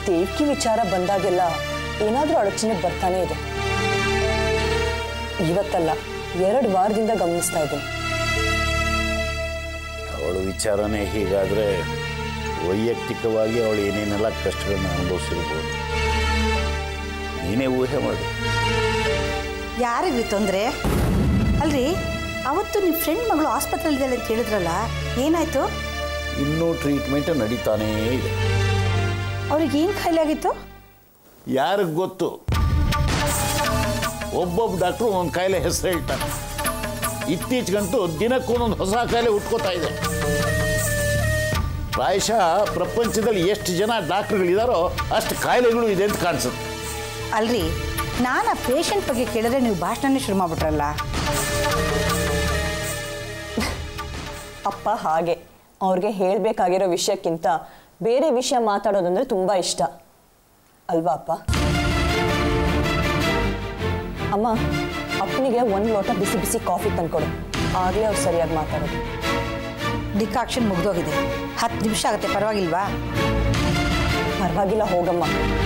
ದೇವ್ಕಿ ವಿಚಾರ ಬಂದಾಗೆಲ್ಲ ಏನಾದರೂ ಅಡಚಣೆ ಬರ್ತಾನೆ ಇದೆ ಇವತ್ತಲ್ಲ ಎರಡು ವಾರದಿಂದ ಗಮನಿಸ್ತಾ ಇದ್ದೀನಿ ಅವಳ ವಿಚಾರನೇ ಹೀಗಾದರೆ ವೈಯಕ್ತಿಕವಾಗಿ ಅವಳು ಏನೇನೆಲ್ಲ ಕಷ್ಟಗಳನ್ನ ಅನುಭವಿಸಿರ್ಬೋದು ನೀನೇ ಊಹೆ ಮಾಡು ಯಾರಿಗ್ರಿ ತೊಂದರೆ ಅಲ್ರಿ ಅವತ್ತು ನಿಮ್ಮ ಫ್ರೆಂಡ್ ಮಗಳು ಆಸ್ಪತ್ರೆಯಲ್ಲಿದ್ದಾಳೆ ಅಂತ ಹೇಳಿದ್ರಲ್ಲ ಏನಾಯ್ತು ಇನ್ನೂ ಟ್ರೀಟ್ಮೆಂಟ್ ನಡೀತಾನೇ ಇದೆ ಅವ್ರಿಗೆ ಏನು ಖಾಯಿಲೆ ಆಗಿತ್ತು ಯಾರಿಗೆ ಗೊತ್ತು ಒಬ್ಬೊಬ್ಬ ಡಾಕ್ಟ್ರು ಒಂದೊಂದು ಕಾಯಿಲೆ ಹೆಸರು ಹೇಳ್ತಾರೆ ಇತ್ತೀಚೆಗಂತೂ ದಿನಕ್ಕೊಂದೊಂದು ಹೊಸ ಕಾಯಿಲೆ ಹುಟ್ಕೋತಾ ಇದೆ ಪ್ರಾಯಶಃ ಪ್ರಪಂಚದಲ್ಲಿ ಎಷ್ಟು ಜನ ಡಾಕ್ಟ್ರುಗಳಿದಾರೋ ಅಷ್ಟು ಕಾಯಿಲೆಗಳು ಇದೆ ಅಂತ ಕಾಣಿಸುತ್ತೆ ಅಲ್ರಿ ನಾನು ಆ ಪೇಷಂಟ್ ಬಗ್ಗೆ ಕೇಳಿದ್ರೆ ನೀವು ಭಾಷಣನೇ ಶುರು ಮಾಡ್ಬಿಟ್ರಲ್ಲ ಅಪ್ಪ ಹಾಗೆ ಅವ್ರಿಗೆ ಹೇಳಬೇಕಾಗಿರೋ ವಿಷಯಕ್ಕಿಂತ ಬೇರೆ ವಿಷಯ ಮಾತಾಡೋದಂದ್ರೆ ತುಂಬ ಇಷ್ಟ ಅಲ್ವಾ ಅಪ್ಪ ಅಮ್ಮ ಅಪ್ಪನಿಗೆ ಒಂದು ಲೋಟ ಬಿಸಿ ಬಿಸಿ ಕಾಫಿ ತಂದ್ಕೊಡು ಆಗಲೇ ಅವ್ರು ಸರಿಯಾಗಿ ಮಾತಾಡೋದು ಡಿಕಾಕ್ಷನ್ ಮುಗ್ದೋಗಿದೆ ಹತ್ತು ನಿಮಿಷ ಆಗುತ್ತೆ ಪರವಾಗಿಲ್ವಾ ಪರವಾಗಿಲ್ಲ ಹೋಗಮ್ಮ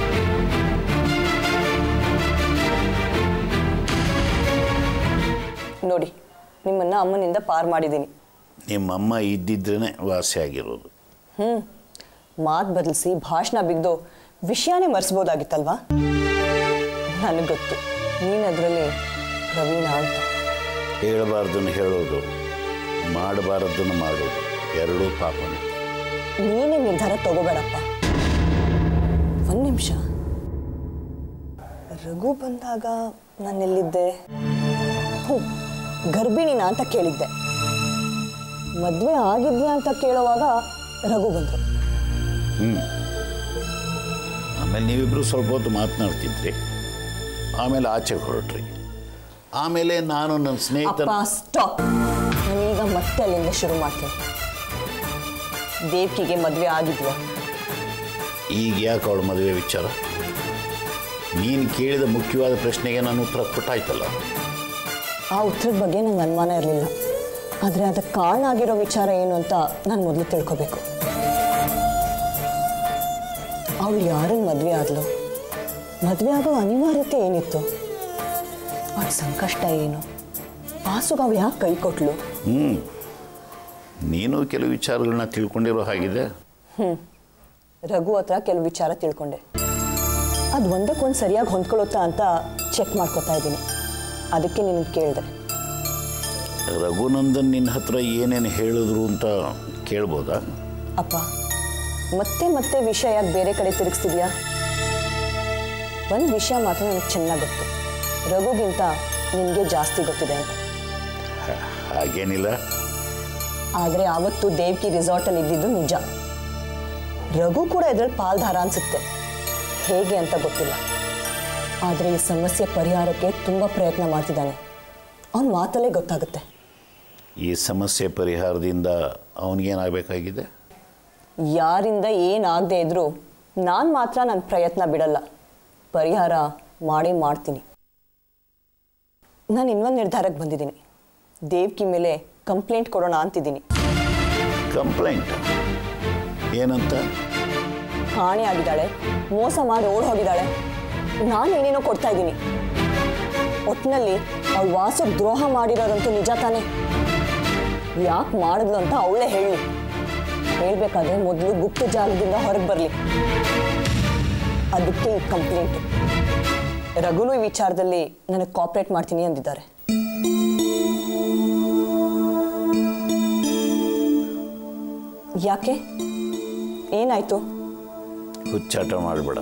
ನೋಡಿ ನಿಮ್ಮನ್ನ ಅಮ್ಮನಿಂದ ಪಾರ್ ಮಾಡಿದ್ದೀನಿ ನಿಮ್ಮಮ್ಮ ಇದ್ದಿದ್ರೇ ವಾಸಿ ಆಗಿರೋದು ಹ್ಞೂ ಮಾತು ಬದಲಿಸಿ ಭಾಷಣ ಬಿದ್ದು ವಿಷಯನೇ ಮರೆಸ್ಬೋದಾಗಿತ್ತಲ್ವಾ ನನಗೆ ಗೊತ್ತು ನೀನು ಅದರಲ್ಲಿ ಪ್ರವೀಣ ಅಂತ ಹೇಳಬಾರ್ದನ್ನು ಹೇಳೋದು ಮಾಡಬಾರದನ್ನು ಮಾಡೋದು ಎರಡೂ ಪಾಪನೇ ನೀನೇ ನಿರ್ಧಾರ ತಗೋಬೇಡಪ್ಪ ಒಂದು ನಿಮಿಷ ರಘು ಬಂದಾಗ ನಾನೆಲ್ಲಿದ್ದೆ ಹ್ಞೂ ಗರ್ಭಿಣಿನಾ ಅಂತ ಕೇಳಿದ್ದೆ ಮದುವೆ ಆಗಿದ್ಯಾ ಅಂತ ಕೇಳುವಾಗ ರಘು ಬಂದರು ಆಮೇಲೆ ನೀವಿಬ್ಬರು ಸ್ವಲ್ಪ ಹೊತ್ತು ಮಾತನಾಡ್ತಿದ್ರಿ ಆಮೇಲೆ ಆಚೆಗೆ ಹೊರಟ್ರಿ ಆಮೇಲೆ ನಾನು ನನ್ನ ಸ್ನೇಹಿತನ ಅಪ್ಪ ಸ್ಟಾಪ್ ನಾನೀಗ ಮತ್ತೆ ಅಲ್ಲಿಂದ ಶುರು ಮಾಡ್ತೀನಿ ದೇವ್ಕಿಗೆ ಮದುವೆ ಆಗಿದ್ಯಾ ಈಗ ಯಾಕೆ ಅವಳ ಮದುವೆ ವಿಚಾರ ನೀನು ಕೇಳಿದ ಮುಖ್ಯವಾದ ಪ್ರಶ್ನೆಗೆ ನಾನು ಉತ್ತರ ಕೊಟ್ಟಾಯ್ತಲ್ಲ ಆ ಉತ್ತರದ ಬಗ್ಗೆ ನಂಗೆ ಅನುಮಾನ ಇರಲಿಲ್ಲ ಆದರೆ ಅದಕ್ಕೆ ಕಾರಣ ಆಗಿರೋ ವಿಚಾರ ಏನು ಅಂತ ನಾನು ಮೊದಲು ತಿಳ್ಕೊಬೇಕು ಅವಳು ಯಾರನ್ನ ಮದುವೆ ಆದ್ಲು ಮದುವೆ ಆಗೋ ಅನಿವಾರ್ಯತೆ ಏನಿತ್ತು ಅವಳ ಸಂಕಷ್ಟ ಏನು ಪಾಸುಗೆ ಅವಳು ಯಾಕೆ ಕೈ ಕೊಟ್ಲು ಹ್ಞೂ ನೀನು ಕೆಲವು ವಿಚಾರಗಳನ್ನ ತಿಳ್ಕೊಂಡಿರೋ ಹಾಗಿದೆ ಹ್ಞೂ ರಘು ಹತ್ರ ಕೆಲವು ವಿಚಾರ ತಿಳ್ಕೊಂಡೆ ಅದು ಒಂದಕ್ಕೊಂದು ಸರಿಯಾಗಿ ಹೊಂದ್ಕೊಳ್ಳುತ್ತಾ ಅಂತ ಚೆಕ್ ಮಾಡ್ಕೊತಾ ಇದ್ದೀನಿ ಅದಕ್ಕೆ ನಿನಗೆ ಕೇಳಿದೆ ರಘುನಂದನ್ ನಿನ್ನ ಹತ್ರ ಏನೇನು ಹೇಳಿದ್ರು ಅಂತ ಕೇಳ್ಬೋದಾ ಅಪ್ಪ ಮತ್ತೆ ಮತ್ತೆ ವಿಷಯ ಯಾಕೆ ಬೇರೆ ಕಡೆ ತಿರುಗಿಸ್ತಿದ್ಯಾ ಒಂದು ವಿಷಯ ಮಾತ್ರ ನನಗೆ ಚೆನ್ನಾಗಿ ಗೊತ್ತು ರಘುಗಿಂತ ನಿನಗೆ ಜಾಸ್ತಿ ಗೊತ್ತಿದೆ ಅಂತ ಹ- ಹಾಗೇನಿಲ್ಲ ಆದರೆ ಆವತ್ತು ದೇವ್ಕಿ ರಿಸಾರ್ಟಲ್ಲಿ ಇದ್ದಿದ್ದು ನಿಜ ರಘು ಕೂಡ ಇದರಲ್ಲಿ ಪಾಲ್ದಾರ ಅನಿಸುತ್ತೆ ಹೇಗೆ ಅಂತ ಗೊತ್ತಿಲ್ಲ ಆದರೆ ಈ ಸಮಸ್ಯೆ ಪರಿಹಾರಕ್ಕೆ ತುಂಬ ಪ್ರಯತ್ನ ಮಾಡ್ತಿದ್ದಾನೆ ಅವನ ಮಾತಲ್ಲೇ ಗೊತ್ತಾಗುತ್ತೆ ಈ ಸಮಸ್ಯೆ ಪರಿಹಾರದಿಂದ ಅವನಿಗೇನಾಗಬೇಕಾಗಿದೆ ಯಾರಿಂದ ಏನಾಗದೇ ಇದ್ರೂ ನಾನು ಮಾತ್ರ ನನ್ನ ಪ್ರಯತ್ನ ಬಿಡಲ್ಲ ಪರಿಹಾರ ಮಾಡೇ ಮಾಡ್ತೀನಿ ನಾನು ಇನ್ನೊಂದು ನಿರ್ಧಾರಕ್ಕೆ ಬಂದಿದ್ದೀನಿ ದೇವ್ಕಿ ಮೇಲೆ ಕಂಪ್ಲೇಂಟ್ ಕೊಡೋಣ ಅಂತಿದ್ದೀನಿ ಕಂಪ್ಲೇಂಟ್ ಏನಂತ ಕಾಣೆ ಆಗಿದ್ದಾಳೆ ಮೋಸ ಮಾಡಿ ಓಡ್ ಹೋಗಿದ್ದಾಳೆ ನಾನು ಏನೇನೋ ಕೊಡ್ತಾ ಇದ್ದೀನಿ ಒಟ್ಟಿನಲ್ಲಿ ಅವಳು ವಾಸು ದ್ರೋಹ ಮಾಡಿರೋದಂತೂ ನಿಜ ತಾನೇ ಯಾಕೆ ಮಾಡಿದ್ಲು ಅಂತ ಅವಳೇ ಹೇಳಿ ಹೇಳ್ಬೇಕಾದ್ರೆ ಮೊದಲು ಗುಪ್ತ ಜಾಲದಿಂದ ಹೊರಗೆ ಬರಲಿ ಅದಕ್ಕೆ ಈ ಕಂಪ್ಲೇಂಟ್ ರಘುನು ಈ ವಿಚಾರದಲ್ಲಿ ನನಗೆ ಕಾಪ್ರೇಟ್ ಮಾಡ್ತೀನಿ ಅಂದಿದ್ದಾರೆ ಯಾಕೆ ಏನಾಯ್ತು ಹುಚ್ಚಾಟ ಮಾಡಬೇಡ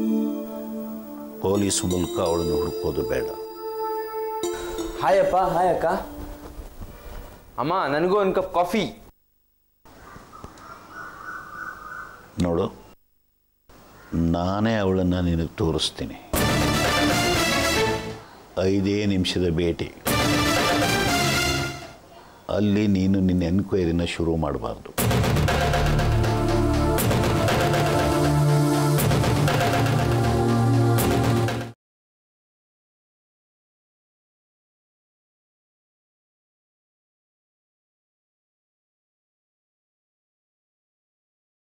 ಪೊಲೀಸ್ ಮೂಲಕ ಅವಳನ್ನು ಹುಡುಕೋದು ಬೇಡ ಹಾಯ್ ಅಪ್ಪ ಹಾಯ್ ಅಕ್ಕ ಅಮ್ಮ ನನಗೂ ಒಂದು ಕಪ್ ಕಾಫಿ ನೋಡು ನಾನೇ ಅವಳನ್ನು ನಿನಗೆ ತೋರಿಸ್ತೀನಿ ಐದೇ ನಿಮಿಷದ ಭೇಟಿ ಅಲ್ಲಿ ನೀನು ನಿನ್ನ ಎನ್ಕ್ವೈರಿನ ಶುರು ಮಾಡಬಾರ್ದು